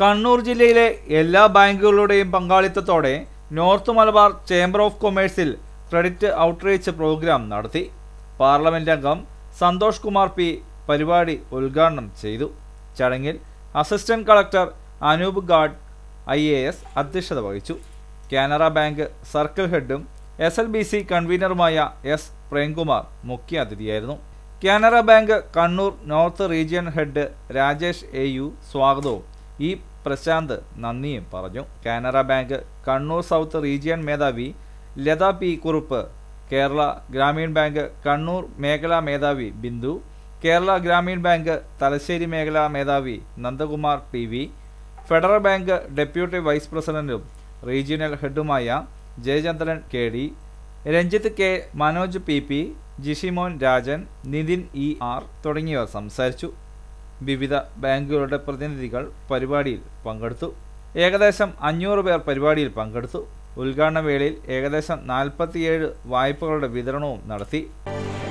കണ്ണൂർ ജില്ലയിലെ എല്ലാ ബാങ്കുകളുടെയും പങ്കാളിത്തത്തോടെ നോർത്ത് മലബാർ ചേംബർ ഓഫ് കൊമേഴ്സിൽ ക്രെഡിറ്റ് ഔട്ട്റീച്ച് പ്രോഗ്രാം നടത്തി പാർലമെന്റ് അംഗം സന്തോഷ് കുമാർ പി പരിപാടി ഉദ്ഘാടനം ചെയ്തു ചടങ്ങിൽ assistant collector Anoop Gad I A S അധ്യക്ഷത വഹിച്ചു കാനറ ബാങ്ക് സർക്കിൾ ഹെഡും എസ് എൽ ബി സി കൺവീനറുമായ എസ് പ്രേംകുമാർ മുഖ്യാതിഥിയായിരുന്നു Canara Bank Kannur north region head Rajesh A U സ്വാഗതവും ഇ പ്രശാന്ത് നന്ദിയും പറഞ്ഞു Canara Bank Kannur south region മേധാവി ലത പി കുറുപ്പ് കേരള ഗ്രാമീൺ ബാങ്ക് കണ്ണൂർ മേഖലാ മേധാവി ബിന്ദു കേരള ഗ്രാമീൺ ബാങ്ക് തലശ്ശേരി മേഖലാ മേധാവി Nandakumar P V Federal Bank deputy vice പ്രസിഡന്റും റീജിയണൽ ഹെഡുമായ Jayachandran K D Ranjith K Manoj P P Jishimon Rajan Nithin E R തുടങ്ങിയവർ സംസാരിച്ചു വിവിധ ബാങ്കുകളുടെ പ്രതിനിധികൾ പരിപാടിയിൽ പങ്കെടുത്തു ഏകദേശം അഞ്ഞൂറ് പേർ പരിപാടിയിൽ പങ്കെടുത്തു ഉദ്ഘാടന വേളയിൽ ഏകദേശം നാൽപ്പത്തിയേഴ് വായ്പകളുടെ വിതരണവും നടത്തി